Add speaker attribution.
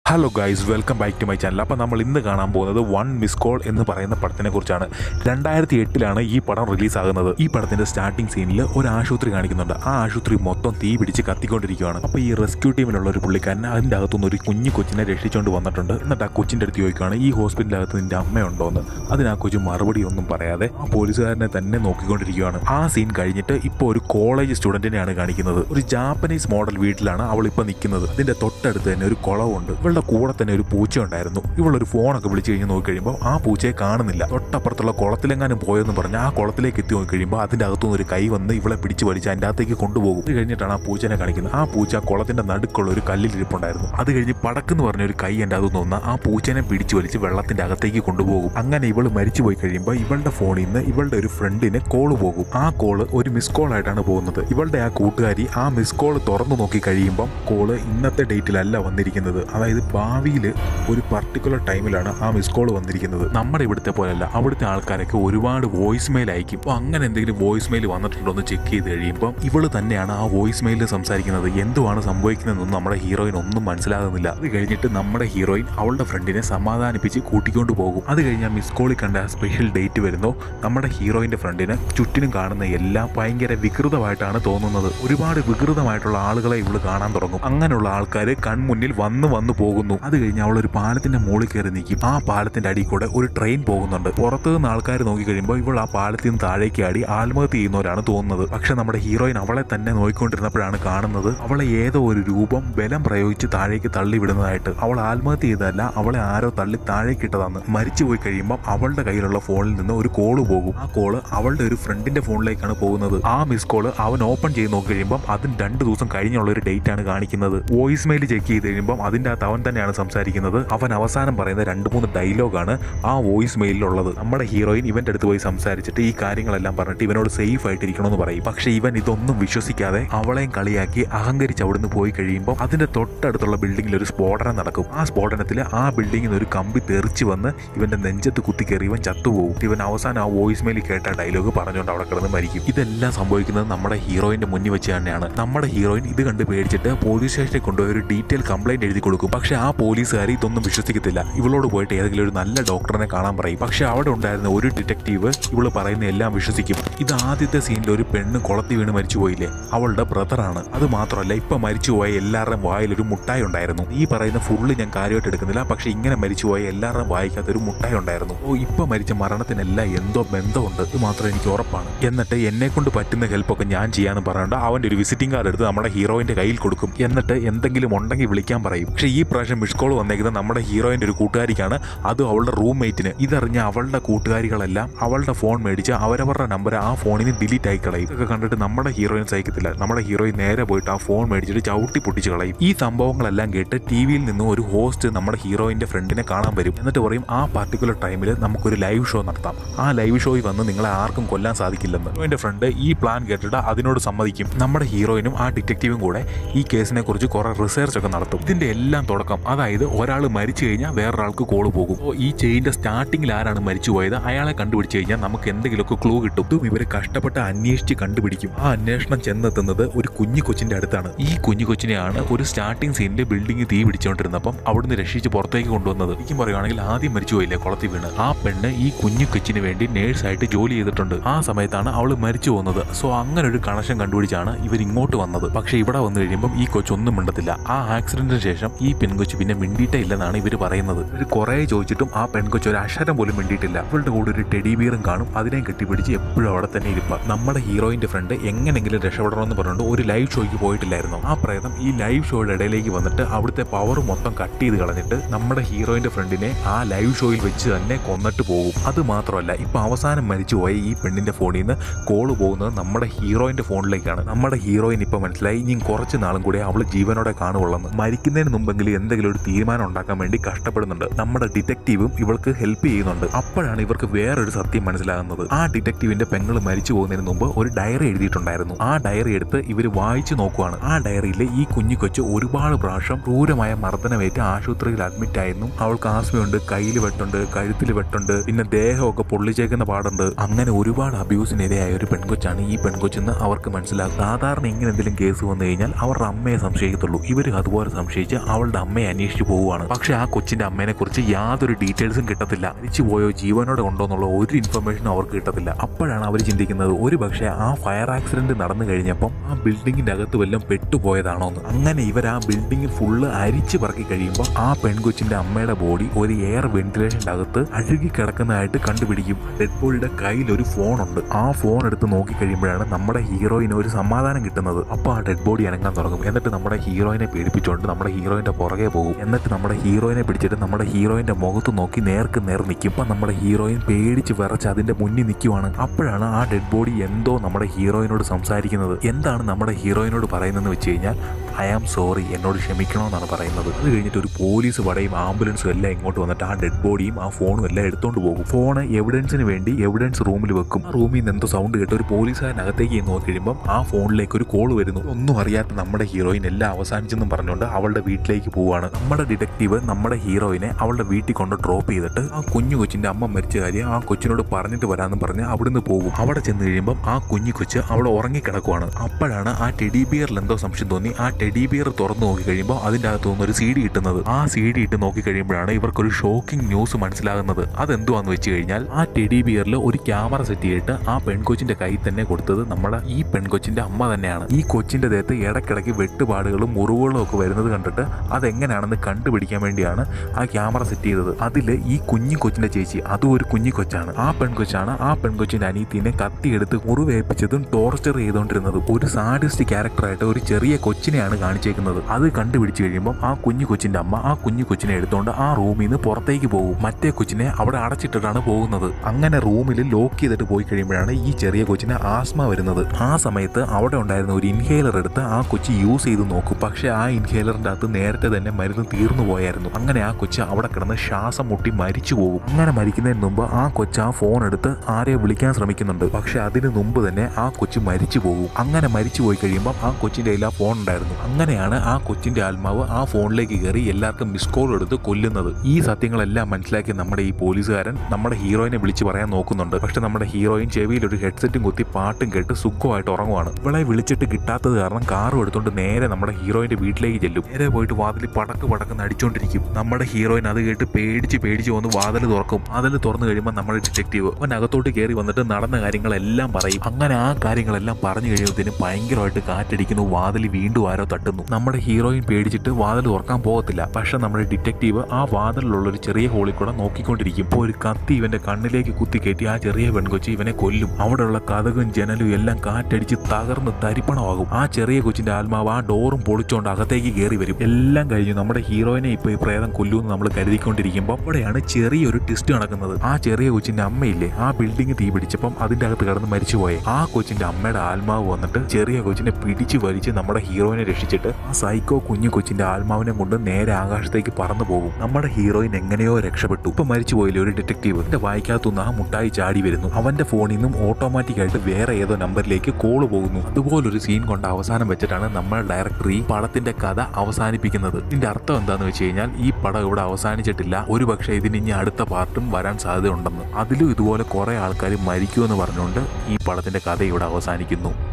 Speaker 1: hello guys welcome back to my channel അപ്പോൾ നമ്മൾ ഇന്ന് കാണാൻ പോകുന്നത് വൺ മിസ് കോൾ എന്ന് പറയുന്ന പടത്തിനെ കുറിച്ചാണ് രണ്ടായിരത്തി എട്ടിലാണ് ഈ പടം റിലീസാകുന്നത് ഈ പടത്തിന്റെ സ്റ്റാർട്ടിംഗ് സീനിൽ ഒരു ആശുപത്രി കാണിക്കുന്നുണ്ട് ആ ആശുപത്രി മൊത്തം തീ പിടിച്ച് കത്തിക്കൊണ്ടിരിക്കുകയാണ് അപ്പോൾ ഈ റെസ്ക്യൂ ടീമിലുള്ള ഒരു പുള്ളിക്കാരൻ അതിൻ്റെ അകത്തുനിന്ന് ഒരു കുഞ്ഞു കൊച്ചിനെ രക്ഷിച്ചുകൊണ്ട് വന്നിട്ടുണ്ട് എന്നിട്ട് ആ കൊച്ചിൻ്റെ അടുത്ത് ചോദിക്കുകയാണ് ഈ ഹോസ്പിറ്റലിനകത്ത് നിന്റെ അമ്മയുണ്ടോ എന്ന് അതിന് ആ കൊച്ചു മറുപടി ഒന്നും പറയാതെ ആ പോലീസുകാരനെ തന്നെ നോക്കിക്കൊണ്ടിരിക്കുകയാണ് ആ സീൻ കഴിഞ്ഞിട്ട് ഇപ്പോൾ ഒരു കോളേജ് സ്റ്റുഡന്റിനെയാണ് കാണിക്കുന്നത് ഒരു ജാപ്പനീസ് മോഡൽ വീട്ടിലാണ് അവൾ ഇപ്പോൾ നിൽക്കുന്നത് അതിന്റെ തൊട്ടടുത്ത് തന്നെ ഒരു കുളവുണ്ട് ഇവളുടെ കൂടെ തന്നെ ഒരു പൂച്ച ഉണ്ടായിരുന്നു ഇവളൊരു ഫോണൊക്കെ വിളിച്ചു കഴിഞ്ഞ് നോക്കി കഴിയുമ്പോൾ ആ പൂച്ചയെ കാണുന്നില്ല തൊട്ടപ്പുറത്തുള്ള കുളത്തിലെങ്ങാനും പോയെന്ന് പറഞ്ഞ് ആ കുളത്തിലേക്ക് എത്തി നോക്കി കഴിയുമ്പോൾ അതിന്റെ അകത്തുനിന്ന് ഒരു കൈ വന്ന് ഇവളെ പിടിച്ച് വലിച്ച് അതിന്റെ അകത്തേക്ക് കൊണ്ടുപോകും അത് കഴിഞ്ഞിട്ടാണ് ആ പൂച്ചനെ കാണിക്കുന്നത് ആ പൂച്ച ആ കുളത്തിന്റെ നടുക്കുള്ള ഒരു കല്ലിൽ ഇരിപ്പുണ്ടായിരുന്നു അത് കഴിഞ്ഞ് പടക്കെന്ന് പറഞ്ഞ ഒരു കൈ എൻ്റെ അകത്തുനിന്ന് വന്ന് ആ പൂച്ചനെ പിടിച്ചു വലിച്ച് വെള്ളത്തിന്റെ അകത്തേക്ക് കൊണ്ടുപോകും അങ്ങനെ ഇവള് മരിച്ചു പോയി കഴിയുമ്പോൾ ഇവളുടെ ഫോണിൽ നിന്ന് ഇവളുടെ ഒരു ഫ്രണ്ടിന് കോള് പോകും ആ കോള് ഒരു മിസ് കോൾ ആയിട്ടാണ് പോകുന്നത് ഇവളുടെ ആ കൂട്ടുകാരി ആ മിസ് കോൾ തുറന്നു നോക്കി കഴിയുമ്പം കോള് ഇന്നത്തെ ഡേറ്റിലല്ല വന്നിരിക്കുന്നത് അതായത് ഭാവിയിൽ ഒരു പർട്ടിക്കുലർ ടൈമിലാണ് ആ മിസ് കോൾ വന്നിരിക്കുന്നത് നമ്മുടെ ഇവിടുത്തെ പോലെയല്ല അവിടുത്തെ ആൾക്കാരൊക്കെ ഒരുപാട് വോയിസ് മെയിൽ അയക്കും അപ്പോൾ അങ്ങനെ എന്തെങ്കിലും വോയിസ് മെയിൽ വന്നിട്ടുണ്ടോ എന്ന് ചെക്ക് ചെയ്ത് കഴിയുമ്പോൾ ഇവള് തന്നെയാണ് ആ വോയിസ് മെയിലിൽ സംസാരിക്കുന്നത് എന്തുവാണ് സംഭവിക്കുന്നതെന്നും നമ്മുടെ ഹീറോയിൻ ഒന്നും മനസ്സിലാകുന്നില്ല അത് കഴിഞ്ഞിട്ട് നമ്മുടെ ഹീറോയിൻ അവളുടെ ഫ്രണ്ടിനെ സമാധാനിപ്പിച്ച് കൂട്ടിക്കൊണ്ട് പോകും അത് കഴിഞ്ഞ് ആ മിസ് കോളിൽ കണ്ട ആ സ്പെഷ്യൽ ഡേറ്റ് വരുന്നു നമ്മുടെ ഹീറോയിന്റെ ഫ്രണ്ടിന് ചുറ്റിനും കാണുന്ന എല്ലാം ഭയങ്കര വികൃതമായിട്ടാണ് തോന്നുന്നത് ഒരുപാട് വികൃതമായിട്ടുള്ള ആളുകളെ ഇവള് കാണാൻ തുടങ്ങും അങ്ങനെയുള്ള ആൾക്കാർ കൺമുന്നിൽ വന്ന് വന്ന് പോകുന്നു അത് കഴിഞ്ഞ് അവൾ ഒരു പാലത്തിന്റെ മുകളിൽ കയറി നിൽക്കും ആ പാലത്തിന്റെ അടിയിൽ കൂടെ ഒരു ട്രെയിൻ പോകുന്നുണ്ട് പുറത്തു നിന്ന് ആൾക്കാർ നോക്കി കഴിയുമ്പോൾ ഇവൾ ആ പാലത്തിൽ നിന്ന് താഴേക്ക് ആടി ആത്മഹത്യ ചെയ്യുന്നവരാണ് തോന്നുന്നത് പക്ഷെ നമ്മുടെ ഹീറോയിൻ അവളെ തന്നെ നോക്കിക്കൊണ്ടിരുന്നപ്പോഴാണ് കാണുന്നത് അവളെ ഏതോ ഒരു രൂപം ബലം പ്രയോഗിച്ച് താഴേക്ക് തള്ളി വിടുന്നതായിട്ട് അവൾ ആത്മഹത്യ ചെയ്തതല്ല അവളെ ആരോ തള്ളി താഴേക്ക് ഇട്ടതാണ് മരിച്ചു പോയി കഴിയുമ്പോൾ അവളുടെ കയ്യിലുള്ള ഫോണിൽ നിന്ന് ഒരു കോള് പോകും ആ കോള് അവളുടെ ഒരു ഫ്രണ്ടിന്റെ ഫോണിലേക്കാണ് പോകുന്നത് ആ മിസ് കോള് അവൻ ഓപ്പൺ ചെയ്ത് നോക്കി കഴിയുമ്പോൾ അതിന് രണ്ട് ദിവസം കഴിഞ്ഞുള്ള ഒരു ഡേറ്റ് ആണ് കാണിക്കുന്നത് വോയിസ് മെയിൽ ചെക്ക് ചെയ്ത് കഴിയുമ്പോൾ അതിൻ്റെ അകത്ത് അവൻ തന്നെയാണ് സംസാരിക്കുന്നത് അവൻ അവസാനം പറയുന്ന രണ്ട് മൂന്ന് ഡയലോഗാണ് ആ വോയിസ് മെയിലുള്ളത് നമ്മുടെ ഹീറോയിൻ ഇവന്റെ അടുത്ത് പോയി സംസാരിച്ചിട്ട് ഈ കാര്യങ്ങളെല്ലാം പറഞ്ഞിട്ട് ഇവനോട് സേഫ് ആയിട്ടിരിക്കണമെന്ന് പറയും പക്ഷേ ഇവൻ ഇതൊന്നും വിശ്വസിക്കാതെ അവളെയും കളിയാക്കി അഹങ്കരിച്ച് അവിടുന്ന് പോയി കഴിയുമ്പോൾ അതിന്റെ തൊട്ടടുത്തുള്ള ബിൽഡിങ്ങിൽ ഒരു സ്ഫോടനം നടക്കും ആ സ്ഫോടനത്തിൽ ആ ബിൽഡിങ്ങിൽ നിന്ന് ഒരു കമ്പി തെറിച്ച് വന്ന് ഇവന്റെ നെഞ്ചത്ത് കുത്തിക്കയറി ഇവൻ ചത്തുപോകും ഇവൻ അവസാനം ആ വോയിസ് മെയിൽ കേട്ട ഡയലോഗ് പറഞ്ഞുകൊണ്ട് അവിടെ കിടന്ന് മരിക്കും ഇതെല്ലാം സംഭവിക്കുന്നത് നമ്മുടെ ഹീറോയിന്റെ മുന്നിൽ വെച്ച് തന്നെയാണ് നമ്മുടെ ഹീറോയിൻ ഇത് കണ്ട് പേടിച്ചിട്ട് പോലീസ് സ്റ്റേഷനിൽ കൊണ്ടുപോയി ഒരു ഡീറ്റെയിൽ കംപ്ലൈന്റ് എഴുതി കൊടുക്കും പക്ഷെ ആ പോലീസുകാർ ഇതൊന്നും വിശ്വസിക്കത്തില്ല ഇവളോട് പോയിട്ട് ഏതെങ്കിലും ഒരു നല്ല ഡോക്ടറിനെ കാണാൻ പറയും പക്ഷെ അവിടെ ഉണ്ടായിരുന്ന ഒരു ഡിറ്റക്റ്റീവ് ഇവള് പറയുന്ന എല്ലാം വിശ്വസിക്കും ഇത് ആദ്യത്തെ സീനിൽ ഒരു പെണ്ണ് കുളത്തി വീണ് മരിച്ചു പോയില്ലേ അവളുടെ ബ്രദറാണ് അത് മാത്രമല്ല ഇപ്പൊ മരിച്ചുപോയ എല്ലാവരുടെയും വായിൽ ഒരു മുട്ടായി ഉണ്ടായിരുന്നു ഈ പറയുന്ന ഫുള്ള് ഞാൻ കാര്യമായിട്ട് എടുക്കുന്നില്ല പക്ഷെ ഇങ്ങനെ മരിച്ചുപോയ എല്ലാവരുടെയും വായിക്കാത്ത ഒരു മുട്ടായി ഉണ്ടായിരുന്നു ഓ ഇപ്പൊ മരിച്ച മരണത്തിനെല്ലാം എന്തോ ബന്ധമുണ്ട് ഇത് മാത്രം എനിക്ക് ഉറപ്പാണ് എന്നിട്ട് എന്നെ കൊണ്ട് പറ്റുന്ന ഹെൽപ്പൊക്കെ ഞാൻ ചെയ്യാന്ന് പറഞ്ഞുകൊണ്ട് അവന്റെ ഒരു വിസിറ്റിംഗ് കാർഡ് എടുത്ത് നമ്മുടെ ഹീറോയിന്റെ കയ്യിൽ കൊടുക്കും എന്നിട്ട് എന്തെങ്കിലും ഉണ്ടെങ്കിൽ വിളിക്കാൻ പറയും പക്ഷേ ഈ പ്രാവശ്യം മിസ് കോൾ വന്നേക്കുന്നത് നമ്മുടെ ഹീറോയിന്റെ ഒരു കൂട്ടുകാരിക്കാണ് അതും അവളുടെ റൂംമേറ്റിന് ഇതറിഞ്ഞ അവളുടെ കൂട്ടുകാരികളെല്ലാം അവളുടെ ഫോൺ മേടിച്ച് അവരവരുടെ നമ്പർ ആ ഫോണിൽ നിന്ന് ഡിലീറ്റ് ആയി കളയും ഇതൊക്കെ കണ്ടിട്ട് നമ്മുടെ ഹീറോയിൻ സഹിക്കത്തില്ല നമ്മുടെ ഹീറോയിൻ നേരെ പോയിട്ട് ആ ഫോൺ മേടിച്ചിട്ട് ചവിട്ടി പൊട്ടിച്ച് കളയും ഈ സംഭവങ്ങളെല്ലാം കേട്ട് ടി വിയിൽ നിന്ന് ഒരു ഹോസ്റ്റ് നമ്മുടെ ഹീറോയിന്റെ ഫ്രണ്ടിനെ കാണാൻ വരും എന്നിട്ട് പറയും ആ പർട്ടിക്കുലർ ടൈമിൽ നമുക്കൊരു ലൈവ് ഷോ നടത്താം ആ ലൈവ് ഷോയിൽ വന്ന് നിങ്ങളെ ആർക്കും കൊല്ലാൻ സാധിക്കില്ലെന്ന് ഹീറോയിന്റെ ഫ്രണ്ട് ഈ പ്ലാൻ കേട്ടിട്ട് അതിനോട് സമ്മതിക്കും നമ്മുടെ ഹീറോയിനും ആ ഡിറ്റക്റ്റീവും കൂടെ ഈ കേസിനെ കുറിച്ച് കുറെ റിസർച്ച് ഒക്കെ നടത്തും ഇതിന്റെ എല്ലാം തുടക്കം അതായത് ഒരാൾ മരിച്ചു കഴിഞ്ഞാൽ വേറൊരാൾക്ക് കോള് പോകും അപ്പോൾ ഈ ചെയിന്റെ സ്റ്റാർട്ടിങ്ങിൽ ആരാണ് മരിച്ചു പോയത് അയാളെ കണ്ടുപിടിച്ച് കഴിഞ്ഞാൽ നമുക്ക് എന്തെങ്കിലുമൊക്കെ ക്ലൂ കിട്ടും ഇതും ഇവർ കഷ്ടപ്പെട്ട് അന്വേഷിച്ച് കണ്ടുപിടിക്കും ആ അന്വേഷണം ചെന്നെത്തുന്നത് ഒരു കുഞ്ഞു കൊച്ചിന്റെ അടുത്താണ് ഈ കുഞ്ഞു കൊച്ചിനെയാണ് ഒരു സ്റ്റാർട്ടിംഗ് സീനിൽ ബിൽഡിംഗ് തീ പിടിച്ചുകൊണ്ടിരുന്നപ്പം അവിടുന്ന് രക്ഷിച്ച് പുറത്തേക്ക് കൊണ്ടുവന്നത് ശരിക്കും പറയുകയാണെങ്കിൽ ആദ്യം മരിച്ചു പോയില്ലേ കുളത്തിൽ വീണ് ആ പെണ്ണ് ഈ കുഞ്ഞു കൊച്ചിന് വേണ്ടി നേഴ്സായിട്ട് ജോലി ചെയ്തിട്ടുണ്ട് ആ സമയത്താണ് അവൾ മരിച്ചു പോകുന്നത് സോ അങ്ങനെ ഒരു കണക്ഷൻ കണ്ടുപിടിച്ചാണ് ഇവർ ഇങ്ങോട്ട് വന്നത് പക്ഷെ ഇവിടെ വന്നു കഴിയുമ്പോൾ ഈ കൊച്ചൊന്നും മിണ്ടത്തില്ല ആ ആക്സിഡന്റിന് ശേഷം ഈ പെൺകൊച്ച് പിന്നെ മിണ്ടിയിട്ടേ ഇല്ലെന്നാണ് ഇവർ പറയുന്നത് ഇവർ കുറെ ചോദിച്ചിട്ടും ആ പെൺകൊച്ച് ഒരു അക്ഷരം പോലും മിണ്ടിയിട്ടില്ല ഇവളുടെ കൂടെ ഒരു ടെഡി ബിയറും കാണും അതിനെ കെട്ടിപ്പിടിച്ച് എപ്പോഴും അവിടെ തന്നെ ഇരിപ്പ നമ്മുടെ ഹീറോയിന്റെ ഫ്രണ്ട് എങ്ങനെങ്കിലും രക്ഷപ്പെടണമെന്ന് പറഞ്ഞുകൊണ്ട് ഒരു ലൈവ് ഷോയ്ക്ക് പോയിട്ടില്ലായിരുന്നു ആ പ്രേതം ഈ ലൈവ് ഷോയുടെ ഇടയിലേക്ക് വന്നിട്ട് അവിടുത്തെ പവർ മൊത്തം കട്ട് ചെയ്ത് കളഞ്ഞിട്ട് നമ്മുടെ ഹീറോയിന്റെ ഫ്രണ്ടിനെ ആ ലൈവ് ഷോയിൽ വെച്ച് തന്നെ കൊന്നിട്ട് പോകും അത് മാത്രമല്ല ഇപ്പൊ അവസാനം മരിച്ചുപോയ ഈ പെണ്ണിന്റെ ഫോണിൽ നിന്ന് കോള് പോകുന്നത് നമ്മുടെ ഹീറോയിന്റെ ഫോണിലേക്കാണ് നമ്മുടെ ഹീറോയിൻ ഇപ്പൊ മനസ്സിലായി ഇനി കുറച്ച് നാളും കൂടി അവള് ജീവനോടെ കാണുള്ളെന്ന് മരിക്കുന്നതിന് മുമ്പെങ്കിലും എന്തെങ്കിലും ഒരു തീരുമാനം ഉണ്ടാക്കാൻ വേണ്ടി കഷ്ടപ്പെടുന്നുണ്ട് നമ്മുടെ ഡിറ്റക്റ്റീവും ഇവൾക്ക് ഹെൽപ്പ് ചെയ്യുന്നുണ്ട് അപ്പോഴാണ് ഇവർക്ക് വേറൊരു സത്യം മനസ്സിലാകുന്നത് ആ ഡിറ്റക്റ്റീവിന്റെ പെങ്ങൾ മരിച്ചു പോകുന്നതിന് മുമ്പ് ഒരു ഡയറി എഴുതിയിട്ടുണ്ടായിരുന്നു ആ ഡയറി എടുത്ത് ഇവർ വായിച്ചു നോക്കുവാണ് ആ ഡയറിയിൽ ഈ കുഞ്ഞു കൊച്ചു ഒരുപാട് പ്രാവശ്യം ക്രൂരമായ മർദ്ദനമേറ്റ് ആശുപത്രിയിൽ അഡ്മിറ്റ് ആയിരുന്നു അവൾക്ക് ആസ്മയുണ്ട് കയ്യിൽ വെട്ടുണ്ട് കഴുത്തിൽ വെട്ടുണ്ട് പിന്നെ ദേഹമൊക്കെ പൊള്ളിച്ചേക്കുന്ന പാടുണ്ട് അങ്ങനെ ഒരുപാട് അബ്യൂസിനിരയായ ഒരു പെൺകൊച്ചാണ് ഈ പെൺകൊച്ചെന്ന് അവർക്ക് മനസ്സിലാകും സാധാരണ ഇങ്ങനെ എന്തെങ്കിലും കേസ് വന്നു കഴിഞ്ഞാൽ അവരുടെ അമ്മയെ സംശയിക്കത്തുള്ളൂ ഇവർ അതുപോലെ സംശയിച്ച് അവളുടെ അമ്മയെ അമ്മയെ അന്വേഷിച്ച് പോവുകയാണ് പക്ഷെ ആ കൊച്ചിന്റെ അമ്മേനെ കുറിച്ച് യാതൊരു ഡീറ്റെയിൽസും കിട്ടത്തില്ല മരിച്ചു പോയോ ജീവനോടെ ഉണ്ടോ എന്നുള്ള ഒരു ഇൻഫർമേഷനും അവർക്ക് കിട്ടത്തില്ല അപ്പോഴാണ് അവർ ചിന്തിക്കുന്നത് ഒരു പക്ഷേ ആ ഫയർ ആക്സിഡന്റ് നടന്നു കഴിഞ്ഞപ്പം ആ ബിൽഡിങ്ങിന്റെ അകത്ത് വല്ലതും പെട്ടുപോയതാണോ എന്ന് അങ്ങനെ ഇവർ ആ ബിൽഡിംഗ് ഫുള്ള് അരിച്ചു പറക്കി കഴിയുമ്പോൾ ആ പെൺകൊച്ചിന്റെ അമ്മയുടെ ബോഡി ഒരു എയർ വെന്റിലേഷന്റെ അകത്ത് അഴുകി കിടക്കുന്നതായിട്ട് കണ്ടുപിടിക്കും ഡെഡ് ബോഡിയുടെ കയ്യിൽ ഒരു ഫോണുണ്ട് ആ ഫോൺ എടുത്ത് നോക്കി കഴിയുമ്പോഴാണ് നമ്മുടെ ഹീറോയിന് ഒരു സമാധാനം കിട്ടുന്നത് അപ്പോൾ ആ ഡെഡ് ബോഡി അനങ്ങാൻ തുടങ്ങും എന്നിട്ട് നമ്മുടെ ഹീറോയിനെ പേടിപ്പിച്ചുകൊണ്ട് നമ്മുടെ ഹീറോയിന്റെ പുറകെ പോകും എന്നിട്ട് നമ്മുടെ ഹീറോയിനെ പിടിച്ചിട്ട് നമ്മുടെ ഹീറോയിന്റെ മുഖത്ത് നോക്കി നേർക്ക് നേർ നിൽക്കും അപ്പം നമ്മുടെ ഹീറോയിൻ പേടിച്ച് വിറച്ച് അതിന്റെ മുന്നിൽ നിൽക്കുവാണ് അപ്പോഴാണ് ആ ഡെഡ് ബോഡി എന്തോ നമ്മുടെ ഹീറോയിനോട് സംസാരിക്കുന്നത് എന്താണ് നമ്മുടെ ഹീറോയിനോട് പറയുന്നതെന്ന് വെച്ച് കഴിഞ്ഞാൽ ഐ ആം സോറി എന്നോട് ക്ഷമിക്കണമെന്നാണ് പറയുന്നത് അത് കഴിഞ്ഞിട്ട് ഒരു പോലീസ് പടയും ആംബുലൻസും എല്ലാം ഇങ്ങോട്ട് വന്നിട്ട് ആ ഡെഡ് ബോഡിയും ആ ഫോണും എല്ലാം എടുത്തോണ്ട് പോകും ഫോണ് എവിഡൻസിന് വേണ്ടി എവിഡൻസ് റൂമിൽ വെക്കും ആ റൂമിൽ നിന്ന് എന്തോ സൗണ്ട് കേട്ട് ഒരു പോലീസുകാരൻ അകത്തേക്ക് ചെന്ന് നോക്കി കഴിയുമ്പോൾ ആ ഫോണിലേക്ക് ഒരു കോൾ വരുന്നു ഒന്നും അറിയാത്ത നമ്മുടെ ഹീറോയിൻ എല്ലാം അവസാനിച്ചെന്നും പറഞ്ഞുകൊണ്ട് അവളുടെ വീട്ടിലേക്ക് പോവാണ് നമ്മുടെ ഡിറ്റക്റ്റീവ് നമ്മുടെ ഹീറോയിനെ അവളുടെ വീട്ടിൽ കൊണ്ട് ഡ്രോപ്പ് ചെയ്തിട്ട് ആ കുഞ്ഞു കൊച്ചിന്റെ അമ്മ മരിച്ച കാര്യം ആ കൊച്ചിനോട് പറഞ്ഞിട്ട് വരാമെന്ന് പറഞ്ഞ് അവിടുന്ന് പോകും അവിടെ ചെന്ന് കഴിയുമ്പോൾ ആ കുഞ്ഞു കൊച്ച് അവിടെ ഉറങ്ങിക്കിടക്കുവാണ് അപ്പോഴാണ് ആ ടെഡി ബിയറിൽ എന്തോ സംശയം തോന്നി ആ ടെഡി ബിയർ തുറന്നു നോക്കി കഴിയുമ്പോൾ അതിൻ്റെ അകത്ത് നിന്ന് ഒരു സി ഡി കിട്ടുന്നത് ആ സി ഡി ഇട്ട് നോക്കി കഴിയുമ്പോഴാണ് ഇവർക്കൊരു ഷോക്കിംഗ് ന്യൂസ് മനസ്സിലാകുന്നത് അതെന്തുവാന്ന് വെച്ച് കഴിഞ്ഞാൽ ആ ടെഡി ബിയറിൽ ഒരു ക്യാമറ സെറ്റ് ചെയ്തിട്ട് ആ പെൺകൊച്ചിന്റെ കയ്യിൽ തന്നെ കൊടുത്തത് നമ്മുടെ ഈ പെൺകൊച്ചിന്റെ അമ്മ തന്നെയാണ് ഈ കൊച്ചിന്റെ ദേഹത്ത് ഇടയ്ക്കിടയ്ക്ക് വെട്ടുപാടുകളും മുറിവുകളും ഒക്കെ വരുന്നത് കണ്ടിട്ട് അതെങ്ങനെയാണെന്ന് കണ്ടുപിടിക്കാൻ വേണ്ടിയാണ് ആ ക്യാമറ സെറ്റ് ചെയ്തത് അതിൽ ഈ കുഞ്ഞു കൊച്ചിന്റെ ചേച്ചി അതും ഒരു കുഞ്ഞു കൊച്ചാണ് ആ പെൺകൊച്ചാണ് ആ പെൺകൊച്ചിന്റെ അനീത്തിനെ കത്തിയെടുത്ത് മുറിവേൽപ്പിച്ചതും ടോർച്ചർ ചെയ്തുകൊണ്ടിരുന്നതും ഒരു സാഡിസ്റ്റ് ക്യാരക്ടറായിട്ട് ഒരു ചെറിയ കൊച്ചിനെയാണ് കാണിച്ചേക്കുന്നത് അത് കണ്ടുപിടിച്ച് കഴിയുമ്പോൾ ആ കുഞ്ഞു കൊച്ചിന്റെ അമ്മ ആ കുഞ്ഞു കൊച്ചിനെ എടുത്തുകൊണ്ട് ആ റൂമിൽ നിന്ന് പുറത്തേക്ക് പോകും മറ്റേ കൊച്ചിനെ അവിടെ അടച്ചിട്ടിട്ടാണ് പോകുന്നത് അങ്ങനെ റൂമിൽ ലോക്ക് ചെയ്തിട്ട് പോയി കഴിയുമ്പോഴാണ് ഈ ചെറിയ കൊച്ചിന് ആസ്മ വരുന്നത് ആ സമയത്ത് അവിടെ ഉണ്ടായിരുന്ന ഒരു ഇൻഹേലർ എടുത്ത് ആ കൊച്ചി യൂസ് ചെയ്ത് നോക്കും പക്ഷെ ആ ഇൻഹേലറിന്റെ അകത്ത് നേരത്തെ തന്നെ മരുന്ന് തീർന്നു പോയായിരുന്നു അങ്ങനെ ആ കൊച്ച് അവിടെ കിടന്ന് ശ്വാസം മുട്ടി മരിച്ചു പോകും അങ്ങനെ മരിക്കുന്നതിന് മുമ്പ് ആ കൊച്ച് ആ ഫോൺ എടുത്ത് ആരെയോ വിളിക്കാൻ ശ്രമിക്കുന്നുണ്ട് പക്ഷെ അതിന് മുമ്പ് തന്നെ ആ കൊച്ച് മരിച്ചു പോകും അങ്ങനെ മരിച്ചു പോയി കഴിയുമ്പോൾ ആ കൊച്ചിന്റെ കയ്യിൽ ആ ഫോൺ ഉണ്ടായിരുന്നു അങ്ങനെയാണ് ആ കൊച്ചിന്റെ ആത്മാവ് ആ ഫോണിലേക്ക് കയറി എല്ലാവർക്കും മിസ് കോൾ എടുത്ത് കൊല്ലുന്നത് ഈ സത്യങ്ങളെല്ലാം മനസ്സിലാക്കി നമ്മുടെ ഈ പോലീസുകാരൻ നമ്മുടെ ഹീറോയിനെ വിളിച്ച് പറയാൻ നോക്കുന്നുണ്ട് പക്ഷെ നമ്മുടെ ഹീറോയിൻ ചെവിയിൽ ഒരു ഹെഡ്സെറ്റും കുത്തി പാട്ടും കേട്ട് സുഖമായിട്ട് ഉറങ്ങുവാണ് ഇവളെ വിളിച്ചിട്ട് കിട്ടാത്തത് കാരണം കാറും എടുത്തുകൊണ്ട് നേരെ നമ്മുടെ ഹീറോയിന്റെ വീട്ടിലേക്ക് ചെല്ലും നേരെ പോയിട്ട് വാതിൽ പടക്ക് പടക്ക് അടിച്ചോണ്ടിരിക്കും നമ്മുടെ ഹീറോയിൻ അത് കേട്ട് പേടിച്ച് പേടിച്ച് വന്ന് വാതിൽ തുറക്കും വാതിൽ തുറന്നു കഴിയുമ്പോൾ നമ്മുടെ ഡിറ്റക്റ്റീവ് അവൻ അകത്തോട്ട് കയറി വന്നിട്ട് നടന്ന കാര്യങ്ങളെല്ലാം പറയും അങ്ങനെ ആ കാര്യങ്ങളെല്ലാം പറഞ്ഞു കഴിയുമ്പോഴത്തേനും ഭയങ്കരമായിട്ട് കാറ്റടിക്കുന്നു വാതിൽ വീണ്ടും ആരോ തട്ടുന്നു നമ്മുടെ ഹീറോയിൻ പേടിച്ചിട്ട് വാതിൽ തുറക്കാൻ പോകത്തില്ല പക്ഷെ നമ്മുടെ ഡിറ്റക്റ്റീവ് ആ വാതിലുള്ള ഒരു ചെറിയ ഹോളിൽ കൂടെ നോക്കിക്കൊണ്ടിരിക്കും ഇപ്പോൾ ഒരു കത്തി ഇവന്റെ കണ്ണിലേക്ക് കുത്തി കയറ്റി ആ ചെറിയ പെൺകൊച്ചി ഇവനെ കൊല്ലും അവിടെയുള്ള കഥകും ജനലും എല്ലാം കാറ്റടിച്ച് തകർന്ന് തരിപ്പണമാകും ആ ചെറിയ കൊച്ചിന്റെ ആത്മാവ് ആ ഡോറും പൊളിച്ചോണ്ട് അകത്തേക്ക് കയറി വരും എല്ലാം കഴിഞ്ഞു നമ്മുടെ ഹീറോയിനെ ഇപ്പൊ ഈ പ്രേതം കൊല്ലുമെന്ന് നമ്മൾ കരുതിക്കൊണ്ടിരിക്കുമ്പോൾ അവിടെയാണ് ചെറിയൊരു ട്വിസ്റ്റ് നടക്കുന്നത് ആ ചെറിയ കൊച്ചിന്റെ അമ്മയില്ലേ ആ ബിൽഡിംഗ് തീ പിടിച്ചപ്പം അതിന്റെ അകത്ത് കിടന്ന് മരിച്ചുപോയെ ആ കൊച്ചിന്റെ അമ്മയുടെ ആത്മാവ് വന്നിട്ട് ചെറിയ കൊച്ചിനെ പിടിച്ചു വലിച്ച് നമ്മുടെ ഹീറോയിനെ രക്ഷിച്ചിട്ട് ആ സൈക്കോ കുഞ്ഞു കൊച്ചിന്റെ ആത്മാവിനെ കൊണ്ട് നേരെ ആകാശത്തേക്ക് പറന്നു പോകും നമ്മുടെ ഹീറോയിൻ എങ്ങനെയോ രക്ഷപ്പെട്ടു ഇപ്പൊ മരിച്ചു പോയില്ലേ ഒരു ഡിറ്റക്റ്റീവ് എന്റെ വായിക്കാത്തുനിന്ന് ആ മുട്ടായി ചാടി വരുന്നു അവന്റെ ഫോണിൽ നിന്നും ഓട്ടോമാറ്റിക് ആയിട്ട് വേറെ ഏതോ നമ്പറിലേക്ക് കോള് പോകുന്നു അതുപോലൊരു സീൻ കൊണ്ട് അവസാനം വെച്ചിട്ടാണ് നമ്മൾ ഡയറക്ടർ ഈ പടത്തിന്റെ കഥ അവസാനിപ്പിക്കുന്നത് ഇതിന്റെ അർത്ഥം എന്താന്ന് വെച്ച് കഴിഞ്ഞാൽ ഈ പടം ഇവിടെ അവസാനിച്ചിട്ടില്ല ഒരു പക്ഷേ ഇതിന് ഇനി അടുത്ത പാർട്ടും വരാൻ സാധ്യതയുണ്ടെന്ന് അതിലും ഇതുപോലെ കുറെ ആൾക്കാർ മരിക്കുമെന്ന് പറഞ്ഞുകൊണ്ട് ഈ പടത്തിന്റെ കഥ ഇവിടെ അവസാനിക്കുന്നു